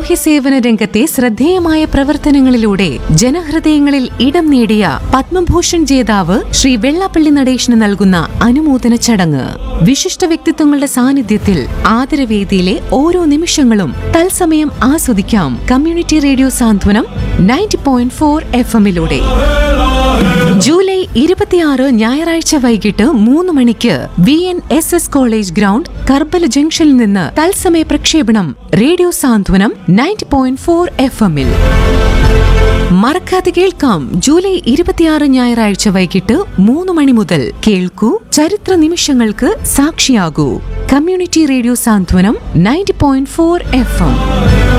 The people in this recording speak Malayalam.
സാമൂഹ്യ സേവന രംഗത്തെ ശ്രദ്ധേയമായ പ്രവർത്തനങ്ങളിലൂടെ ജനഹൃദയങ്ങളിൽ ഇടം നേടിയ പത്മഭൂഷൺ ജേതാവ് ശ്രീ വെള്ളാപ്പള്ളി നടേശന് നൽകുന്ന അനുമോദന ചടങ്ങ് വിശിഷ്ട വ്യക്തിത്വങ്ങളുടെ സാന്നിധ്യത്തിൽ ആദരവേദിയിലെ ഓരോ നിമിഷങ്ങളും തത്സമയം ആസ്വദിക്കാം community radio Santhwanam ninety point four F എമ്മിലൂടെ ജൂലൈ ഇരുപത്തിയാറ് ഞായറാഴ്ച വൈകിട്ട് മൂന്ന് മണിക്ക് V N S S college ground Karbala ജംഗ്ഷനിൽ നിന്ന് തത്സമയ പ്രക്ഷേപണം radio Santhwanam ninety point four F എമ്മിൽ മറക്കാതെ കേൾക്കാം ജൂലൈ ഇരുപത്തിയാറ് ഞായറാഴ്ച വൈകിട്ട് മൂന്ന് മണി മുതൽ കേൾക്കൂ ചരിത്ര നിമിഷങ്ങൾക്ക് സാക്ഷിയാകൂ community radio Santhwanam ninety point four F M